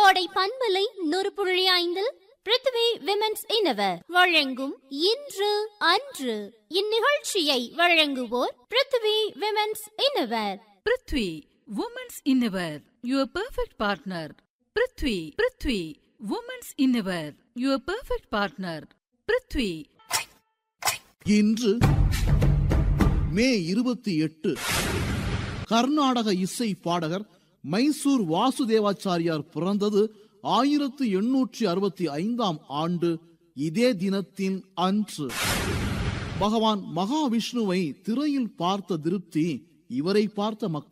கோடை பண்பலை நூறு புள்ளி ஐந்தில் பிருத்வி விமென்ஸ் இனவர் வழங்கும் இன்று அன்று இந்நிகழ்ச்சியை வழங்குவோர் Prithvi women's innerwear Prithvi women's innerwear your perfect partner Prithvi Prithvi women's innerwear your perfect partner Prithvi இன்று மே இருபத்தி எட்டு கர்நாடக இசை பாடகர் மைசூர் வாசுதேவாச்சாரியார் பிறந்தது ஆயிரத்து எண்ணூற்றி அறுபத்தி ஐந்தாம் ஆண்டு இதே தினத்தின் அன்று பகவான் மகாவிஷ்ணுவை திரையில் பார்த்த திருப்தி இவரை பார்த்த மக்கள்